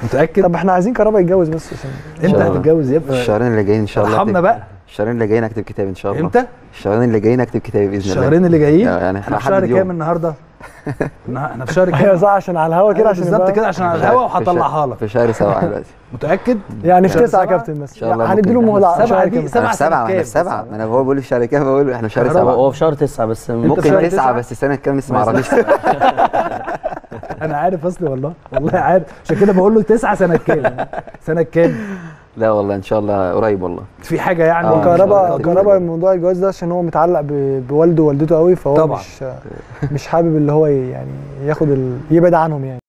متاكد طب احنا عايزين كهربا يتجوز بس عشان انت شاء الله. هتتجوز يبقى الشهرين اللي جايين ان شاء الله ارحمنا هكتب- بقى الشهرين اللي جايين هكتب كتاب ان شاء الله امتى الشهرين اللي جايين هكتب كتابي باذن الله الشهرين اللي جايين آه، يعني احنا في هحدد شهر يوم. كام النهارده احنا إحنا في شهر ايوه كام صح عشان على الهوا كده عشان بالظبط يبقى- كده عشان على في شهر- الهوا في شهر- وهطلعها لك في شهر سبعة دلوقتي متاكد يعني في شهر تسعه يا سبعة؟ كابتن إن مثلا شاء الله يعني هنديله ممكن. مهله سبعة شهر دي كمان. سبعة انا في سنة سبعة انا كام؟ في سبعة ما انا هو بقول في شهر كام بقول احنا في شهر كهرباء. سبعة هو في شهر تسعة بس في ممكن شهر تسعة تسعة؟ بس السنة كام لسه ما اعرفش انا عارف اصلي والله والله عارف عشان كده بقول له تسعة سنه كام سنه كام لا والله ان شاء الله قريب والله في حاجه يعني آه، إن شاء كهربا الله. كهربا موضوع الجواز ده عشان هو متعلق ب- بوالده ووالدته قوي فهو طبعاً. مش مش حابب اللي هو يعني ياخد ال... يبعد عنهم يعني